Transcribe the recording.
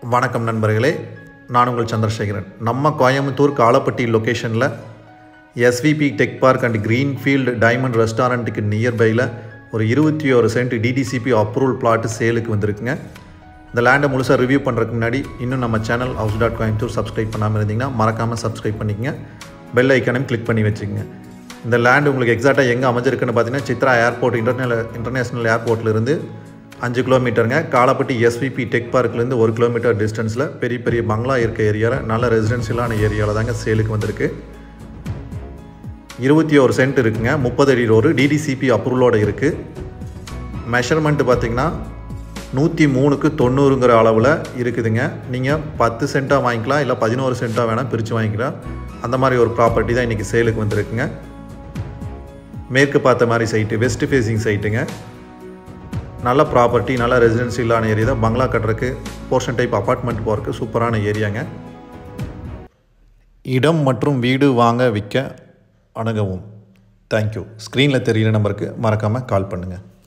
வணக்கம் நண்பர்களே நான் உங்கள் சந்திரசேகரன் நம்ம கோயம்புத்தூர் காலப்பட்டி லொக்கேஷனில் SVP tech park and greenfield diamond ரெஸ்டாரண்ட்டுக்கு நியர்பையில் ஒரு இருபத்தி ஒரு சென்ட் டிடிசிபி அப்ரூவல் பிளாட் சேலுக்கு வந்திருக்குங்க இந்த லேண்டை முழுசாக ரிவ்யூ பண்ணுறதுக்கு முன்னாடி இன்னும் நம்ம channel house dot Coimbatore subscribe பண்ணாமல் இருந்தீங்கன்னா மறக்காமல் சப்ஸ்கிரைப் பண்ணிக்கங்க பெல் ஐக்கனையும் கிளிக் பண்ணி வச்சுக்கோங்க இந்த லேண்ட் உங்களுக்கு எக்ஸாக்டாக எங்கே அமைஞ்சிருக்குன்னு பார்த்தீங்கன்னா சித்ரா ஏர்போர்ட் இன்டர்நேஷனல் இன்டர்நேஷ்னல் ஏர்போர்ட்லேருந்து அஞ்சு கிலோமீட்டருங்க காலப்பட்டி எஸ்விபி டெக் பார்க்லேருந்து ஒரு கிலோமீட்டர் டிஸ்டன்ஸில் பெரிய பெரிய பங்களா இருக்க ஏரியாவில் நல்ல ரெசிடென்ஷியலான ஏரியாவில் தாங்க சேலுக்கு வந்திருக்கு இருபத்தி ஒரு சென்ட் இருக்குங்க முப்பது அடி ரோடு டிடிசிபி அப்ரூவலோட இருக்குது மெஷர்மெண்ட்டு பார்த்தீங்கன்னா நூற்றி மூணுக்கு தொண்ணூறுங்கிற அளவில் இருக்குதுங்க நீங்கள் பத்து சென்ட்டாக வாங்கிக்கலாம் இல்லை பதினோரு சென்ட்டாக வேணால் பிரித்து வாங்கிக்கலாம் அந்த மாதிரி ஒரு ப்ராப்பர்ட்டி தான் இன்றைக்கி சேலுக்கு வந்திருக்குங்க மேற்கு பார்த்த மாதிரி சைட்டு வெஸ்ட் ஃபேஸிங் சைட்டுங்க நல்ல ப்ராப்பர்ட்டி நல்ல ரெசிடென்சியலான ஏரியா தான் பங்களா கட்டுறதுக்கு போர்ஷன் டைப் அப்பார்ட்மெண்ட் போகிறதுக்கு சூப்பரான ஏரியாங்க இடம் மற்றும் வீடு வாங்க விற்க அணுகவும் தேங்க்யூ ஸ்க்ரீனில் தெரிகிற நம்பருக்கு மறக்காமல் கால் பண்ணுங்கள்